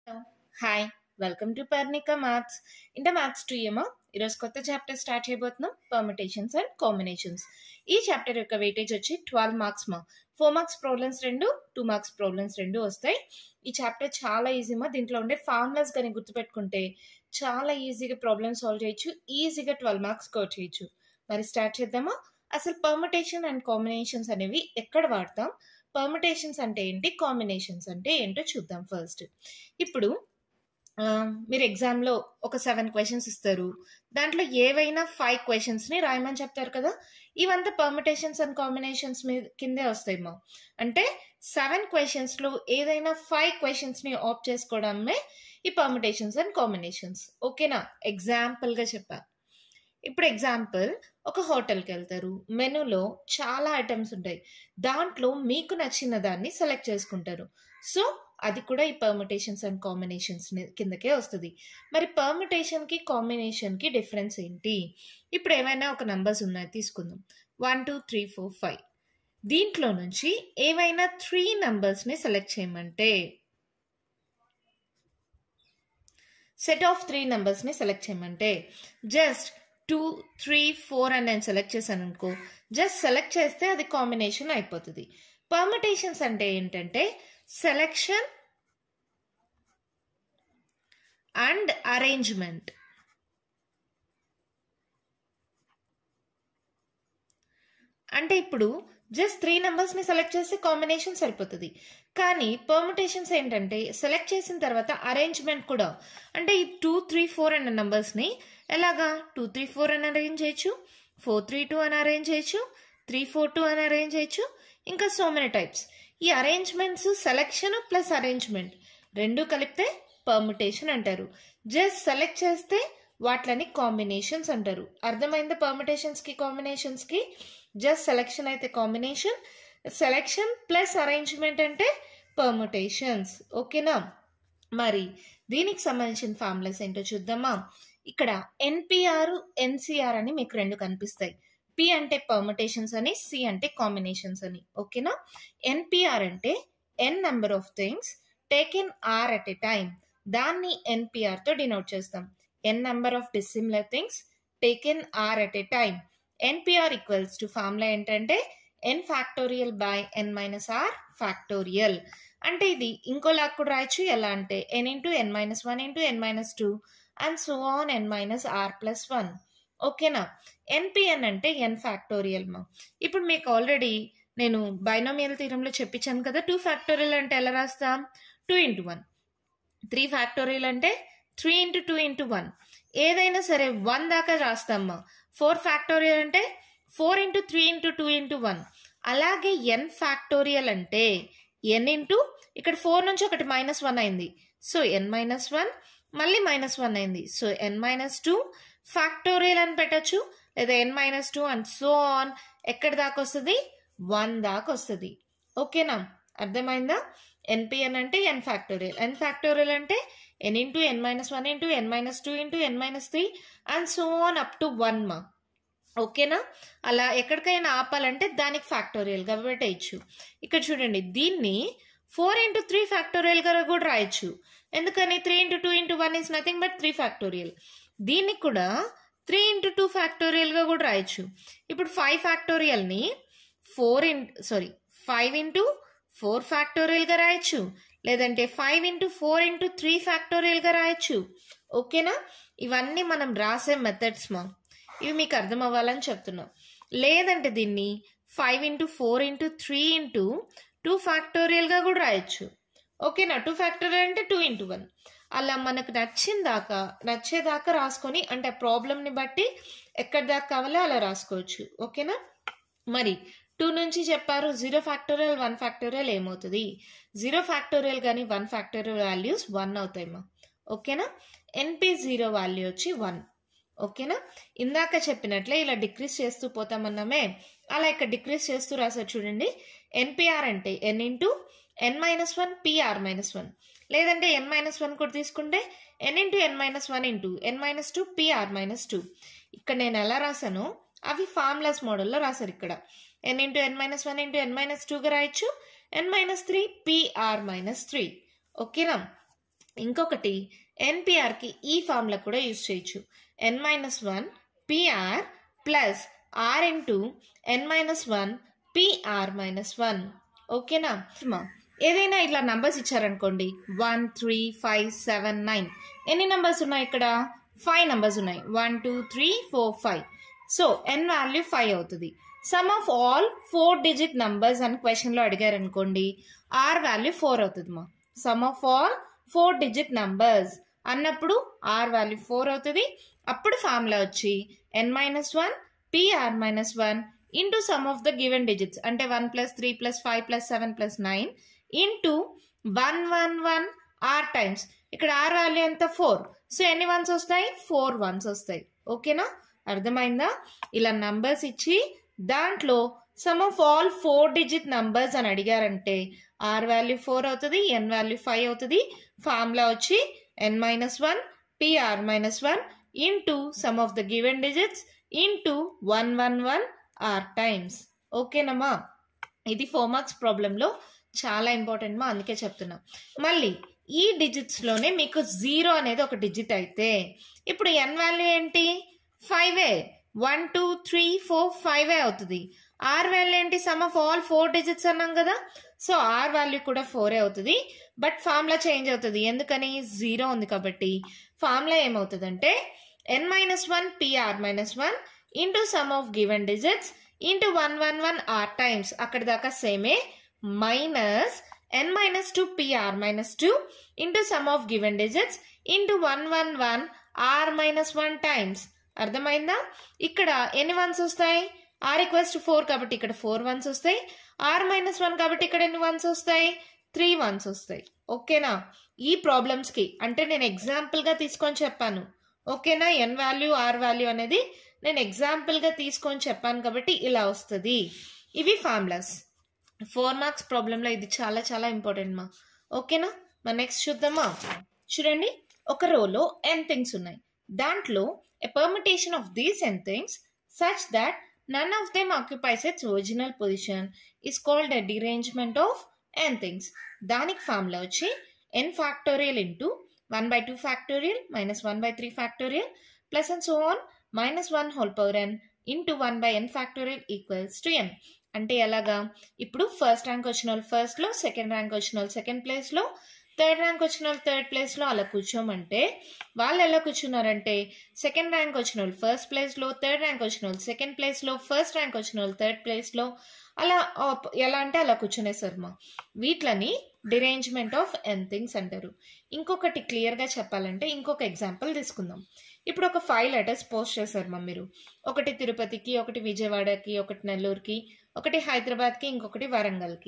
Hi welcome to Parnika maths inter maths two ఏమో ఈరోజు కొత్త చాప్టర్ స్టార్ట్ చేయబోతున్నాం పర్మిటేషన్స్ అండ్ కాంబినేషన్స్ ఈ చాప్టర్ యొక్క వెయిటేజ్ వచ్చి ట్వెల్వ్ మార్క్స్ మా ఫోర్ మార్క్స్ ప్రాబ్లమ్స్ రెండు టూ మార్క్స్ ప్రాబ్లమ్స్ రెండు వస్తాయి ఈ చాప్టర్ చాలా ఈజీ మా దీంట్లో ఉండే ఫార్ములాస్ కానీ గుర్తుపెట్టుకుంటే చాలా ఈజీగా ప్రాబ్లమ్ సాల్వ్ చేయొచ్చు ఈజీగా ట్వెల్వ్ మార్క్స్ స్కోర్ చేయొచ్చు మరి స్టార్ట్ చేద్దామా అసలు పర్మిటేషన్ అండ్ కాంబినేషన్స్ అనేవి ఎక్కడ వాడతాం పర్మిటేషన్స్ అంటే ఏంటి కాంబినేషన్స్ అంటే ఏంటో చూద్దాం ఫస్ట్ ఇప్పుడు ఆ, మీరు ఎగ్జామ్లో ఒక సెవెన్ క్వశ్చన్స్ ఇస్తారు దాంట్లో ఏవైనా ఫైవ్ క్వశ్చన్స్ని రాయమని చెప్తారు కదా ఇవంతా పర్మిటేషన్స్ అండ్ కాంబినేషన్స్ మీద కిందే వస్తాయి మా అంటే సెవెన్ క్వశ్చన్స్లో ఏదైనా ఫైవ్ క్వశ్చన్స్ని ఆప్ చేసుకోవడమే ఈ పర్మిటేషన్స్ అండ్ కాంబినేషన్స్ ఓకేనా ఎగ్జాంపుల్గా చెప్పా ఇప్పుడు ఎగ్జాంపుల్ ఒక హోటల్కి వెళ్తారు మెనూలో చాలా ఐటమ్స్ ఉంటాయి దాంట్లో మీకు నచ్చిన దాన్ని సెలెక్ట్ చేసుకుంటారు సో అది కూడా ఈ పర్మిటేషన్స్ అండ్ కాంబినేషన్స్ కిందకే వస్తుంది మరి పర్మిటేషన్కి కాంబినేషన్కి డిఫరెన్స్ ఏంటి ఇప్పుడు ఏమైనా ఒక నంబర్స్ ఉన్నాయి తీసుకుందాం one two three four five దీంట్లో నుంచి ఏవైనా త్రీ నంబర్స్ని సెలెక్ట్ చేయమంటే సెట్ ఆఫ్ త్రీ నెంబర్స్ని సెలెక్ట్ చేయమంటే జస్ట్ టూ త్రీ ఫోర్ అని నేను సెలెక్ట్ చేశాను అనుకో జస్ట్ సెలెక్ట్ చేస్తే అది కాంబినేషన్ అయిపోతుంది పర్మిటేషన్స్ అంటే ఏంటంటే సెలెక్షన్ అండ్ అరేంజ్మెంట్ అంటే ఇప్పుడు జస్ట్ త్రీ నెంబర్స్ని సెలెక్ట్ చేస్తే కాంబినేషన్ సరిపోతుంది కానీ పర్మిటేషన్స్ ఏంటంటే సెలెక్ట్ చేసిన తర్వాత అరేంజ్మెంట్ కూడా అంటే ఈ టూ త్రీ ఫోర్ అన్న నెంబర్స్ని ఎలాగా టూ త్రీ ఫోర్ అని అరేంజ్ చేయొచ్చు ఫోర్ త్రీ టూ అని అరేంజ్ చేయొచ్చు త్రీ ఫోర్ టూ అని అరేంజ్ చేయొచ్చు ఇంకా సో మెనీ టైప్స్ ఈ అరేంజ్మెంట్స్ సెలెక్షన్ ప్లస్ అరేంజ్మెంట్ రెండు కలిపితే పర్మిటేషన్ అంటారు జస్ట్ సెలెక్ట్ చేస్తే వాటిని కాంబినేషన్స్ అంటారు అర్థమైందా పర్మిటేషన్స్కి కాంబినేషన్స్కి జస్ట్ సెలెక్షన్ అయితే కాంబినేషన్ సెలెక్షన్ ప్లస్ అరేంజ్మెంట్ అంటే పర్ముటేషన్స్ ఓకేనా మరి దీనికి సంబంధించిన ఫార్ములాస్ ఏంటో చూద్దామా ఇక్కడ ఎన్పిఆర్ ఎన్సిఆర్ అని మీకు రెండు కనిపిస్తాయి పి అంటే పర్ముటేషన్స్ అని సి అంటే కాంబినేషన్స్ అని ఓకేనా ఎన్పిఆర్ అంటే N number of things taken R at a time దాన్ని NPR తో డినోట్ చేస్తాం N number of dissimilar things taken R at a time NPR equals to formula ఏంటంటే N factorial by N minus are factorial అంటే ఇది ఇంకోలా కూడా రాయొచ్చు ఎలా అంటే N into N minus one into N minus two and so on N minus are plus one ఓకేనా NPN అంటే ఎన్ ఫ్యాక్టోరియల్ మా ఇప్పుడు మీకు ఆల్రెడీ నేను బైనోమియల్ తీరంలో చెప్పించాను కదా టూ ఫ్యాక్టోరియల్ అంటే ఎలా రాస్తాం two into one three factorial అంటే three into two into one ఏదైనా సరే వన్ దాకా రాస్తామ్మా ఫోర్ ఫ్యాక్టోరియల్ అంటే four into three into two into one అలాగే ఎన్ ఫ్యాక్టోరియల్ అంటే ఎన్ ఇంటూ ఇక్కడ ఫోర్ నుంచి ఒకటి మైనస్ వన్ అయింది సో ఎన్ మైనస్ వన్ మళ్ళీ మైనస్ వన్ అయింది so N minus two factorial అని పెట్టచ్చు లేదా N minus two and so on ఎక్కడి దాకా వస్తుంది వన్ దాకా వస్తుంది ఓకేనా అర్థమైందా ఎన్పిఎన్ అంటే ఎన్ ఫ్యాక్టోరియల్ ఎన్ ఫ్యాక్టోరియల్ అంటే N into N minus one into N minus two into N minus three and so on up to one మా ఓకేనా అలా ఎక్కడికైనా ఆపాలంటే దానికి ఫ్యాక్టోరియల్గా పెట్టేయచ్చు ఇక్కడ చూడండి దీన్ని ఫోర్ ఇంటూ త్రీ ఫ్యాక్టోరియల్గా కూడా రాయొచ్చు ఎందుకని three into two into one is nothing but three factorial దీన్ని కూడా త్రీ ఇంటూ టూ ఫ్యాక్టోరియల్గా కూడా రాయొచ్చు ఇప్పుడు ఫైవ్ ఫ్యాక్టోరియల్ని four in sorry five into four ఫ్యాక్టోరియల్గా రాయొచ్చు లేదంటే five into four into three ఫ్యాక్టోరియల్గా రాయొచ్చు ఓకేనా ఇవన్నీ మనం రాసే మెథడ్స్ మా ఇవి మీకు అర్థం అవ్వాలని చెప్తున్నాం లేదంటే దీన్ని five into four into three into two ఫ్యాక్టోరియల్గా కూడా రాయొచ్చు ఓకేనా టూ ఫ్యాక్టోరియల్ అంటే టూ ఇంటూ వన్ అలా మనకు నచ్చిన దాకా నచ్చేదాకా రాసుకొని అంటే ప్రాబ్లమ్ని బట్టి ఎక్కడి దాకా కావాలో అలా రాసుకోవచ్చు ఓకేనా మరి టూ నుంచి చెప్పారు జీరో ఫ్యాక్టోరియల్ వన్ ఫ్యాక్టోరియల్ ఏమవుతుంది జీరో ఫ్యాక్టోరియల్ కానీ వన్ ఫ్యాక్టోరియల్ వాల్యూస్ వన్ అవుతాయమ్మా ఓకేనా ఎన్పి జీరో వాల్యూ వచ్చి వన్ ఓకేనా ఇందాక చెప్పినట్లే ఇలా డిక్రీస్ చేస్తూ పోతామన్నామే అలా ఇక్కడ డిక్రీస్ చేస్తూ రాసారు చూడండి ఎన్పిఆర్ అంటే ఎన్ ఇంటూ ఎన్ minus one PR minus one లేదంటే ఎన్ మైనస్ వన్ కూడా తీసుకుంటే ఎన్ ఇంటూ ఎన్ మైనస్ వన్ ఇంటూ ఎన్ minus two PR minus two ఇక్కడ నేను ఎలా రాశానో అవి ఫార్ములాస్ మోడల్లో రాశారు ఇక్కడ ఎన్ ఇంటూ ఎన్ మైనస్ వన్ ఇంటూ ఎన్ మైనస్ టూగా రాయొచ్చు N minus three PR minus three ఓకేనా ఇంకొకటి ఎన్పిఆర్కి ఈ ఫార్ములా కూడా యూజ్ చేయొచ్చు N minus one PR plus R into ఎన్ minus one PR minus one ఓకేనా ఏదైనా ఇట్లా నంబర్స్ ఇచ్చారనుకోండి one three five seven nine ఎన్ని నంబర్స్ ఉన్నాయి ఇక్కడ ఫైవ్ నంబర్స్ ఉన్నాయి one two three four five so N value five అవుతుంది sum of all four digit numbers అని క్వశ్చన్లో అడిగారు అనుకోండి ఆర్ వాల్యూ ఫోర్ అవుతుంది మా sum of all four digit numbers అన్నప్పుడు ఆర్ వాల్యూ ఫోర్ అవుతుంది అప్పుడు ఫార్ములా వచ్చి N minus one PR minus one into sum of the given digits అంటే one plus three plus five plus seven plus nine into one one one R times ఇక్కడ R value ఎంత four so ఎన్ని ones వస్తాయి four ones వస్తాయి ఓకేనా అర్థమైందా ఇలా numbers ఇచ్చి దాంట్లో sum of all four digit numbers అని అడిగారంటే ఆర్ వాల్యూ ఫోర్ అవుతుంది ఎన్ వాల్యూ ఫైవ్ అవుతుంది ఫార్ములా వచ్చి N minus one PR minus one into sum of the given digits into one one one R times ఓకేనమ్మా ఇది four marks ప్రాబ్లంలో చాలా important మా అందుకే చెప్తున్నా మళ్ళీ ఈ డిజిట్స్లోనే మీకు జీరో అనేది ఒక డిజిట్ అయితే ఇప్పుడు ఎన్ వాల్యూ ఏంటి ఫైవే వన్ టూ త్రీ ఫోర్ ఫైవే అవుతుంది ఆర్ వాల్యూ ఏంటి sum of all four digits అన్నాం కదా సో ఆర్ వాల్యూ కూడా ఫోరే అవుతుంది బట్ ఫార్ములా చేంజ్ అవుతుంది ఎందుకని జీరో ఉంది కాబట్టి ఫార్ములా ఏమవుతుందంటే N minus one PR minus one into sum of given digits into one one one R times అక్కడ దాకా సేమే minus N minus two PR minus two into sum of given digits into one one one R minus one times అర్థమైందా ఇక్కడ ఎన్ని ones వస్తాయి are equals to four కాబట్టి ఇక్కడ four ones వస్తాయి ఆర్ మైనస్ వన్ కాబట్టి ఇక్కడ ఎన్ని వన్స్ వస్తాయి త్రీ వన్స్ వస్తాయి ఓకేనా ఈ ప్రాబ్లమ్స్కి అంటే నేను ఎగ్జాంపుల్గా తీసుకొని చెప్పాను ఓకేనా ఎన్ వాల్యూ ఆర్ వాల్యూ అనేది నేను ఎగ్జాంపుల్గా తీసుకొని చెప్పాను కాబట్టి ఇలా వస్తుంది ఇవి ఫార్ములాస్ ఫోర్ మార్క్స్ ప్రాబ్లంలో ఇది చాలా చాలా ఇంపార్టెంట్ మా ఓకేనా మరి నెక్స్ట్ చూద్దామా చూడండి ఒక రోలో ఎన్ థింగ్స్ ఉన్నాయి దాంట్లో a permutation of these N things such that none of them occupies its original position is called a derangement of N things దానికి ఫార్ములా వచ్చి N factorial into one by two factorial minus one by three factorial plus and so on minus one whole power N into one by N factorial equals to N అంటే ఎలాగా ఇప్పుడు first rank వచ్చిన వాళ్ళు ఫస్ట్లో second rank వచ్చిన వాళ్ళు second ప్లేస్లో third rank వచ్చిన వాళ్ళు థర్డ్ ప్లేస్లో అలా కూర్చోమంటే వాళ్ళు ఎలా కూర్చున్నారంటే సెకండ్ ర్యాంక్ వచ్చిన వాళ్ళు ఫస్ట్ ప్లేస్లో థర్డ్ ర్యాంక్ వచ్చిన వాళ్ళు సెకండ్ ప్లేస్లో ఫస్ట్ ర్యాంక్ వచ్చిన వాళ్ళు థర్డ్ ప్లేస్లో అలా ఆప్- ఎలా అంటే అలా కూర్చునేసారు మా వీటిని డిరేంజ్మెంట్ ఆఫ్ ఎన్ థింగ్స్ అంటారు ఇంకొకటి క్లియర్గా చెప్పాలంటే ఇంకొక ఎగ్జాంపుల్ తీసుకుందాం ఇప్పుడు ఒక ఫైవ్ లెటర్స్ పోస్ట్ చేశారు మా మీరు ఒకటి తిరుపతికి ఒకటి విజయవాడకి ఒకటి నెల్లూరుకి ఒకటి హైదరాబాద్కి ఇంకొకటి వరంగల్కి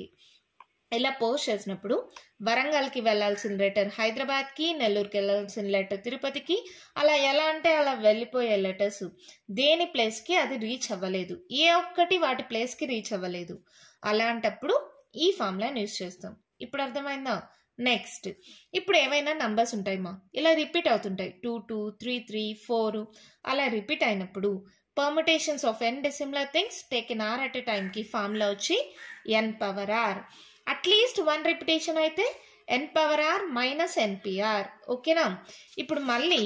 ఇలా పోస్ట్ చేసినప్పుడు వరంగల్కి వెళ్ళాల్సిన లెటర్ హైదరాబాద్కి నెల్లూరుకి వెళ్ళాల్సిన లెటర్ తిరుపతికి అలా ఎలా అంటే అలా వెళ్ళిపోయే లెటర్స్ దేని ప్లేస్కి అది రీచ్ అవ్వలేదు ఏ ఒక్కటి వాటి ప్లేస్కి రీచ్ అవ్వలేదు అలాంటప్పుడు ఈ ఫార్ములాని యూస్ చేస్తాం ఇప్పుడు అర్థమైందా నెక్స్ట్ ఇప్పుడు ఏమైనా నంబర్స్ ఉంటాయి మా ఇలా రిపీట్ అవుతుంటాయి two two three three four అలా రిపీట్ అయినప్పుడు permutations of N dissimilar things take in R at a టైంకి ఫార్ములా వచ్చి N power R at least one repetition అయితే N power R minus NPR ఓకేనా ఇప్పుడు మళ్ళీ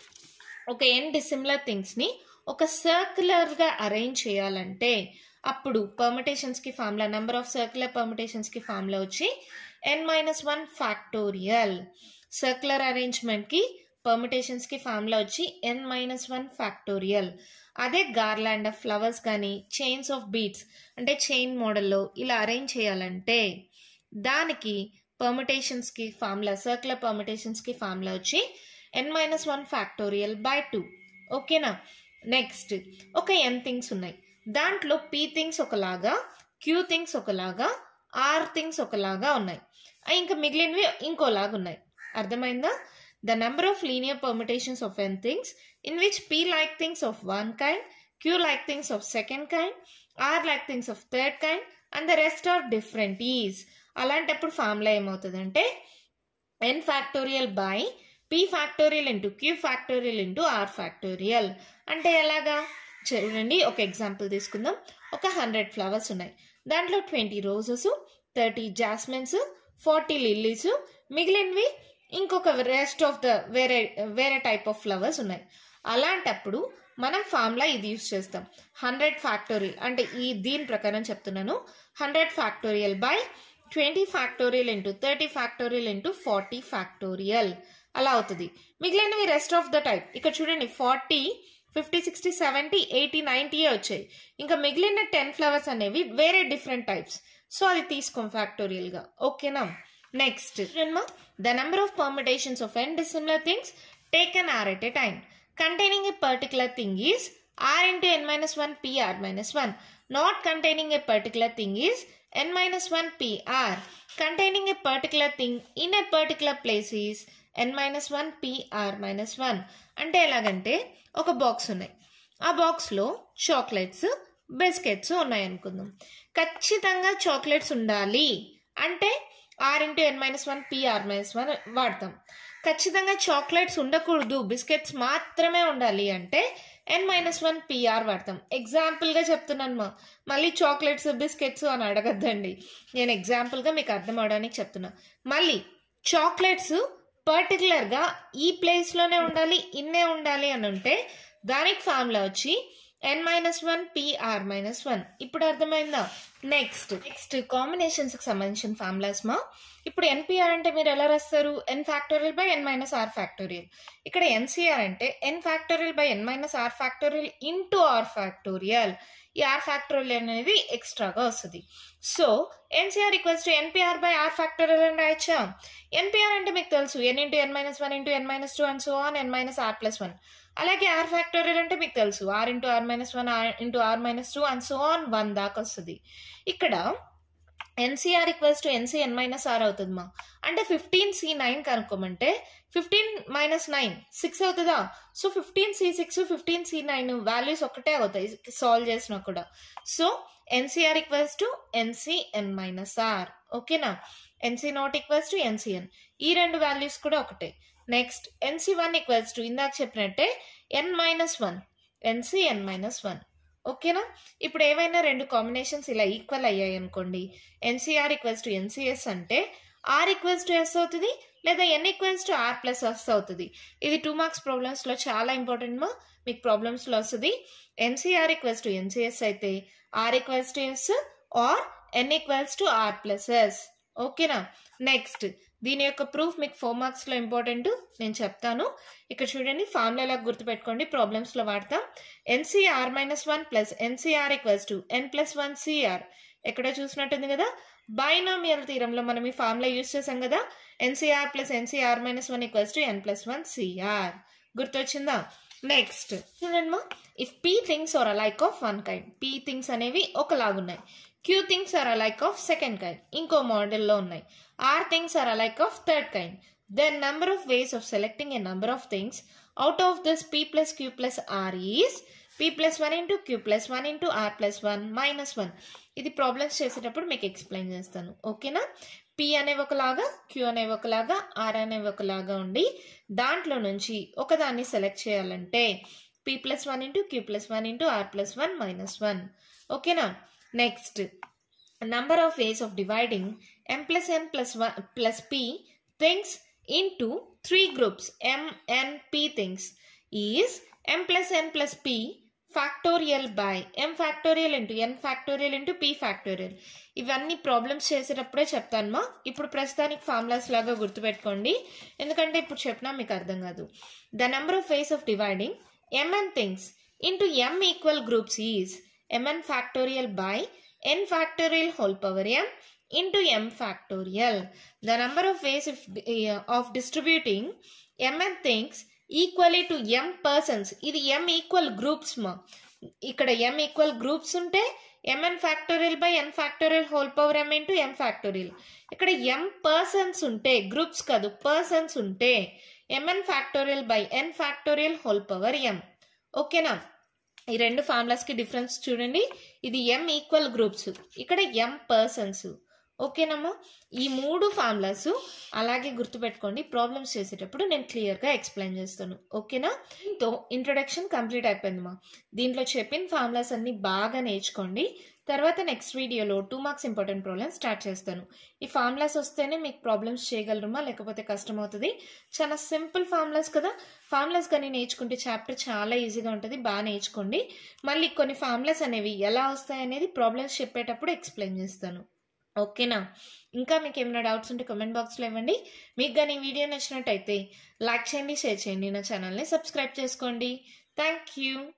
ఒక ఎన్ డిసిమిలర్ థింగ్స్ని ఒక సర్క్యులర్గా అరేంజ్ చేయాలంటే అప్పుడు పర్మిటేషన్స్కి ఫార్ములా నెంబర్ ఆఫ్ సర్క్యులర్ పర్మిటేషన్స్కి ఫార్ములా వచ్చి N minus one factorial circular అరేంజ్మెంట్కి పర్మిటేషన్స్కి ఫార్ములా వచ్చి ఎన్ మైనస్ వన్ ఫ్యాక్టోరియల్ అదే గార్లాండ్ ఆఫ్ ఫ్లవర్స్ కానీ చైన్స్ ఆఫ్ బీట్స్ అంటే చైన్ మోడల్లో ఇలా అరేంజ్ చేయాలంటే దానికి పర్మిటేషన్స్కి ఫార్ములా సర్క్యులర్ పర్మిటేషన్స్కి ఫార్ములా వచ్చి N minus one factorial by two ఓకేనా నెక్స్ట్ ఒక ఎన్ థింగ్స్ ఉన్నాయి దాంట్లో పీ థింగ్స్ ఒకలాగా క్యూ థింగ్స్ ఒకలాగా ఆర్ థింగ్స్ ఒకలాగా ఉన్నాయి ఆ ఇంకా మిగిలినవి ఇంకోలాగా ఉన్నాయి అర్థమైందా the number of linear permutations of N things in which P like things of one kind Q like things of second kind R like things of third kind and the rest are different is అలాంటప్పుడు formula ఏమవుతుందంటే N factorial by P factorial into Q factorial into are factorial అంటే ఎలాగా చూడండి ఒక example తీసుకుందాం ఒక hundred flowers ఉన్నాయి దాంట్లో twenty roses thirty jasmines forty lilies మిగిలినవి ఇంకొక రెస్ట్ ఆఫ్ ద వేరే వేరే టైప్ ఆఫ్ ఫ్లవర్స్ ఉన్నాయి అలాంటప్పుడు మనం ఫార్ములా ఇది యూస్ చేస్తాం హండ్రెడ్ ఫ్యాక్టోరియల్ అంటే ఈ దీని ప్రకారం చెప్తున్నాను hundred factorial by twenty factorial into thirty factorial into forty factorial అలా అవుతుంది మిగిలినవి రెస్ట్ ఆఫ్ ద టైప్ ఇక్కడ చూడండి forty fifty sixty seventy eighty నైంటీయే వచ్చాయి ఇంకా మిగిలిన టెన్ ఫ్లవర్స్ అనేవి వేరే డిఫరెంట్ టైప్స్ సో అది తీసుకోం ఫ్యాక్టోరియల్ గా ఓకేనా next the number of permutations of N dissimilar things taken R at a time containing a particular thing is r into n minus 1 p r minus 1 not containing a particular thing is n minus 1 p r containing a particular thing in a particular place is n minus 1 p r minus 1 అంటే ఎలాగంటే ఒక box ఉన్నాయి ఆ బాక్స్లో chocolates biscuits ఉన్నాయి అనుకుందాం ఖచ్చితంగా chocolates ఉండాలి అంటే ఆర్ ఇంటూ ఎన్ minus one PR minus one వాడతాం ఖచ్చితంగా చాక్లెట్స్ ఉండకూడదు బిస్కెట్స్ మాత్రమే ఉండాలి అంటే ఎన్ మైనస్ వన్ పిఆర్ వాడతాం ఎగ్జాంపుల్గా చెప్తున్నాను మా మళ్ళీ చాక్లెట్స్ బిస్కెట్స్ అని అడగద్దండి నేను ఎగ్జాంపుల్గా మీకు అర్థం అవడానికి చెప్తున్నా మళ్ళీ చాక్లెట్స్ పర్టికులర్గా ఈ ప్లేస్లోనే ఉండాలి ఇన్నే ఉండాలి అని ఉంటే దానికి ఫార్ములా వచ్చి N minus one PR minus one ఇప్పుడు అర్థమైందా నెక్స్ట్ నెక్స్ట్ కాంబినేషన్స్ కి సంబంధించిన ఫార్ములాస్ మా ఇప్పుడు ఎన్పిఆర్ అంటే మీరు ఎలా రాస్తారు n factorial by N minus are factorial ఇక్కడ ఎన్సిఆర్ అంటే ఎన్ factorial by N minus are factorial into are factorial ఈ ఆర్ ఫ్యాక్టోరియల్ అనేది ఎక్స్ట్రాగా వస్తుంది so nCr equals to nPr by r factorial అని రాయచ్చా ఎన్పిఆర్ అంటే మీకు తెలుసు n into N minus one into N minus two and so on N minus are plus one అలాగే ఆర్ ఫ్యాక్టోరియల్ అంటే మీకు తెలుసు r into r minus one r into r minus two and so on one దాకా వస్తుంది ఇక్కడ nCr equals to nCn minus r అవుతుంది మా అంటే ఫిఫ్టీన్ సి నైన్ కనుక్కోమంటే ఫిఫ్టీన్ మైనస్ నైన్ సిక్స్ అవుతుందా so fifteen C six fifteen C nine values ఒకటే అవుతాయి సాల్వ్ చేసినా కూడా so nCr equals to nCn minus r ఓకేనా nC not equals to nCn ఈ రెండు వాల్యూస్ కూడా ఒకటే next nC one equals to ఇందాక చెప్పినట్టే ఎన్ minus one nC n minus one ఓకేనా ఇప్పుడు ఏవైనా రెండు కాంబినేషన్స్ ఇలా ఈక్వల్ అయ్యాయి అనుకోండి ఎన్సీఆర్ ఈక్వల్స్ టు ఎన్సీఎస్ అంటే ఆర్ ఈక్వల్స్ టు ఎస్ అవుతుంది లేదా n equals to r plus s అవుతుంది ఇది టూ మార్క్స్ ప్రాబ్లమ్స్లో చాలా ఇంపార్టెంట్ మా మీకు ప్రాబ్లమ్స్లో వస్తుంది ఎన్సీఆర్ ఈక్వల్స్ టు ఎన్సీఎస్ అయితే r equals to s r n equals to r plus s ఓకేనా నెక్స్ట్ దీని యొక్క ప్రూఫ్ మీకు ఫోర్ మార్క్స్లో ఇంపార్టెంట్ నేను చెప్తాను ఇక్కడ చూడండి ఫార్ములా ఎలా గుర్తుపెట్టుకోండి ప్రాబ్లమ్స్లో వాడతాం nCr minus one plus nCr equals to n plus one Cr ఎక్కడ చూసినట్టుంది కదా బైనామియల్ తీరంలో మనం ఈ ఫార్ములా యూస్ చేసాం కదా nCr plus nCr minus one equals to n plus one Cr గుర్తొచ్చిందా నెక్స్ట్ చూడండి if p things are like of one kind p things అనేవి ఒకలాగున్నాయి q things are like of second kind ఇంకో మోడల్లో ఉన్నాయి r things are like of third kind then number of ways of selecting a number of things out of this p plus q plus r is p plus one into q plus one into r plus one minus one ఇది problems చేసేటప్పుడు మీకు explain చేస్తాను ఓకేనా P అనేవి ఒకలాగా queue అనేవి ఒకలాగా are అనేవి ఒకలాగా ఉండి దాంట్లో నుంచి ఒకదాన్ని సెలెక్ట్ చేయాలంటే p plus one into q plus one into r plus one minus one ఓకేనా next number of ways of dividing m plus n plus 1 plus p things into three groups m n p things is m plus n plus p factorial by m factorial into n factorial into p factorial ఇవన్నీ problems చేసేటప్పుడే చెప్తాను మా ఇప్పుడు ప్రస్తుతానికి formulas లాగా గుర్తుపెట్టుకోండి ఎందుకంటే ఇప్పుడు చెప్పినా మీకు అర్థం కాదు the number of ways of dividing mn things into m equal groups is mn factorial by n factorial whole power m into m factorial. The number of ways of, uh, of distributing mn things equally to m persons ఇది m equal groups మా ఇక్కడ m equal groups ఉంటే mn factorial by N factorial whole power m into m factorial ఇక్కడ m persons ఉంటే groups కాదు persons ఉంటే mn factorial by N factorial whole power m ఓకేనా ఈ రెండు ఫార్ములాస్కి డిఫరెన్స్ చూడండి ఇది ఎం ఈక్వల్ గ్రూప్స్ ఇక్కడ ఎం పర్సన్స్ ఓకేనమ్మా ఈ మూడు ఫార్ములాస్ అలాగే గుర్తుపెట్టుకోండి ప్రాబ్లమ్స్ చేసేటప్పుడు నేను క్లియర్గా ఎక్స్ప్లెయిన్ చేస్తాను ఓకేనా తో ఇంట్రొడక్షన్ కంప్లీట్ అయిపోయిందమ్మా దీంట్లో చెప్పిన ఫార్ములాస్ అన్ని బాగా నేర్చుకోండి తర్వాత నెక్స్ట్ వీడియోలో two marks important problems start చేస్తాను ఈ ఫార్ములాస్ వస్తేనే మీకు ప్రాబ్లమ్స్ చేయగలరుమా లేకపోతే కష్టం అవుతుంది చాలా సింపుల్ ఫార్ములాస్ కదా ఫార్ములాస్ కానీ నేర్చుకుంటే చాప్టర్ చాలా ఈజీగా ఉంటుంది బాగా నేర్చుకోండి మళ్ళీ కొన్ని ఫార్ములాస్ అనేవి ఎలా వస్తాయి అనేది ప్రాబ్లమ్స్ చెప్పేటప్పుడు ఎక్స్ప్లెయిన్ చేస్తాను ఓకేనా ఇంకా మీకు ఏమైనా డౌట్స్ ఉంటే కమెంట్ బాక్స్లో ఇవ్వండి మీకు కానీ ఈ వీడియో నచ్చినట్టయితే లైక్ చేయండి షేర్ చేయండి నా ఛానల్ని సబ్స్క్రైబ్ చేసుకోండి థ్యాంక్ యూ